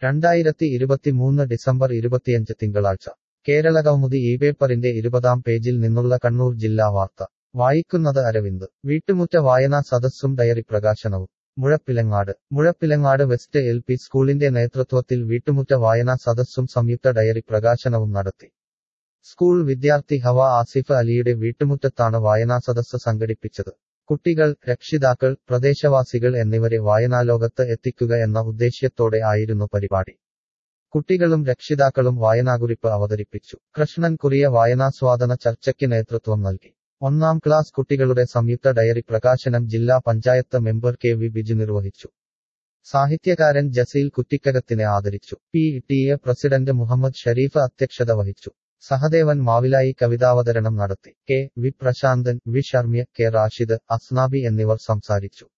രണ്ടായിരത്തി ഇരുപത്തിമൂന്ന് ഡിസംബർ ഇരുപത്തിയഞ്ച് തിങ്കളാഴ്ച കേരള കൗമുദി ഈ പേപ്പറിന്റെ ഇരുപതാം പേജിൽ നിന്നുള്ള കണ്ണൂർ ജില്ലാ വാർത്ത വായിക്കുന്നത് അരവിന്ദ് വീട്ടുമുറ്റ വായനാ സദസ്സും ഡയറി പ്രകാശനവും Muzhappilangad Muzhappilangad west L P സ്കൂളിന്റെ നേതൃത്വത്തിൽ വീട്ടുമുറ്റ വായനാ സദസ്സും സംയുക്ത ഡയറി പ്രകാശനവും നടത്തി സ്കൂൾ വിദ്യാർത്ഥി ഹവ ആസിഫ് അലിയുടെ വീട്ടുമുറ്റത്താണ് വായനാ സദസ്സ് സംഘടിപ്പിച്ചത് കുട്ടികൾ രക്ഷിതാക്കൾ പ്രദേശവാസികൾ എന്നിവരെ വായനാലോകത്ത് എത്തിക്കുക എന്ന ഉദ്ദേശ്യത്തോടെ ആയിരുന്നു പരിപാടി കുട്ടികളും രക്ഷിതാക്കളും വായനാകുറിപ്പ് അവതരിപ്പിച്ചു കൃഷ്ണൻ കുറിയ വായനാസ്വാദന ചർച്ചയ്ക്ക് നേതൃത്വം നൽകി ഒന്നാം ക്ലാസ് കുട്ടികളുടെ സംയുക്ത ഡയറി പ്രകാശനം ജില്ലാ panchayat member K V Biju നിർവഹിച്ചു സാഹിത്യകാരൻ ജസീൽ കുറ്റിക്കകത്തിനെ ആദരിച്ചു P T A president Muhammad Sharif അധ്യക്ഷത വഹിച്ചു സഹദേവൻ മാവിലായി കവിതാവതരണം നടത്തി K V Prasanthan V Sharmya K Rashid Asnabi എന്നിവർ സംസാരിച്ചു